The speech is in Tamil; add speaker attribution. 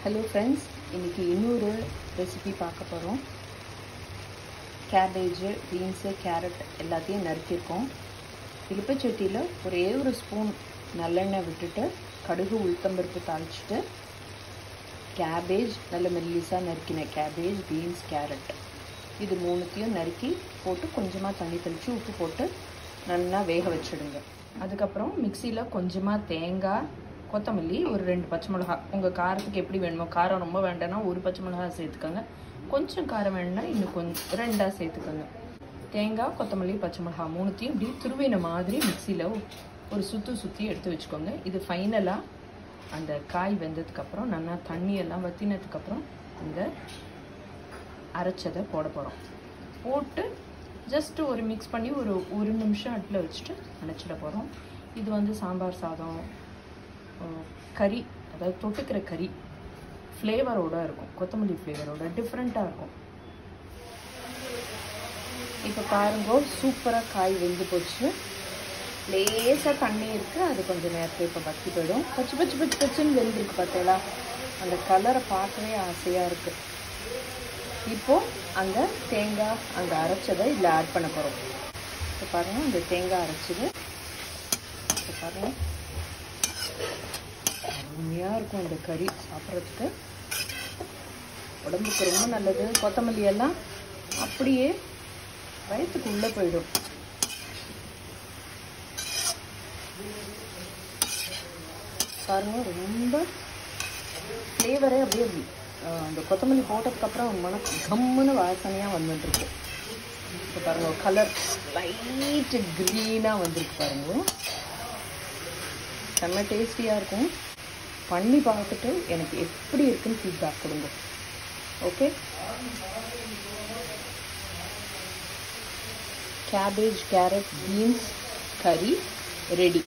Speaker 1: ஹலோ ஃப்ரெண்ட்ஸ் இன்றைக்கி இன்னொரு ரெசிபி பார்க்க போகிறோம் கேபேஜு பீன்ஸு கேரட் எல்லாத்தையும் நறுக்கியிருக்கோம் இலுப்பச்சட்டியில் ஒரே ஒரு ஸ்பூன் நல்லெண்ணெய் விட்டுட்டு கடுகு உளுத்தம்பருப்பு தாளிச்சிட்டு கேபேஜ் நல்ல மெல்லிஸாக நறுக்கின கேபேஜ் பீன்ஸ் கேரட் இது மூணுத்தையும் நறுக்கி போட்டு கொஞ்சமாக தண்ணி தெளித்து உப்பு போட்டு நல்லா வேக வச்சுடுங்க அதுக்கப்புறம் மிக்சியில் கொஞ்சமாக தேங்காய் கொத்தமல்லி ஒரு ரெண்டு பச்சை மிளகா உங்கள் காரத்துக்கு எப்படி வேணுமோ காரம் ரொம்ப வேண்டாம்னா ஒரு பச்சை மிளகா சேர்த்துக்கோங்க கொஞ்சம் காரம் வேணும்னா இன்னும் கொஞ்சம் ரெண்டாக சேர்த்துக்கோங்க தேங்காய் கொத்தமல்லி பச்சை மிளகா மூணுத்தையும் இப்படி துருவின மாதிரி மிக்சியில் ஒரு சுற்றி சுற்றி எடுத்து வச்சுக்கோங்க இது ஃபைனலாக அந்த காய் வெந்ததுக்கப்புறம் நல்லா தண்ணியெல்லாம் வற்றினதுக்கப்புறம் இந்த அரைச்சதை போட போகிறோம் போட்டு ஜஸ்ட்டு ஒரு மிக்ஸ் பண்ணி ஒரு ஒரு நிமிஷம் அடுப்பில் வச்சுட்டு அணைச்சிட போகிறோம் இது வந்து சாம்பார் சாதம் கறி அதாவது தொட்டுக்கிற கறி ஃப்ளேவரோடு இருக்கும் கொத்தமல்லி ஃப்ளேவரோட டிஃப்ரெண்ட்டாக இருக்கும் இப்போ பாருங்க சூப்பராக காய் வெந்து போச்சு லேசாக தண்ணி இருக்குது அது கொஞ்சம் நேரத்தில் இப்போ வத்தி போயிடும் பச்சு பச்சு பச்சு பச்சுன்னு வெந்திருக்கு பார்த்தீங்களா அந்த கலரை பார்க்கவே ஆசையாக இருக்குது இப்போது அந்த தேங்காய் அந்த அரைச்சதை இதில் ஆட் பண்ண போகிறோம் இப்போ பாருங்கள் இந்த தேங்காய் அரைச்சது இப்போ பாருங்கள் அருமையாக இருக்கும் இந்த கறி சாப்பிட்றதுக்கு உடம்புக்கு ரொம்ப நல்லது கொத்தமல்லி எல்லாம் அப்படியே வயிற்றுக்கு உள்ளே போயிடும் பாருங்க ரொம்ப ஃப்ளேவரே அப்படியே அந்த கொத்தமல்லி போட்டதுக்கப்புறம் மனக்கு கம்முன்னு வாசனையாக வந்துட்டுருக்கு இப்போ பாருங்க கலர் லைட்டு க்ரீனாக வந்திருக்கு பாருங்க செம்ம டேஸ்டியாக இருக்கும் பண்ணி பார்த்துட்டு எனக்கு எப்படி இருக்குன்னு ஃபீட்பேக் கொடுங்க ஓகே கேபேஜ் கேரட் பீன்ஸ் கறி ரெடி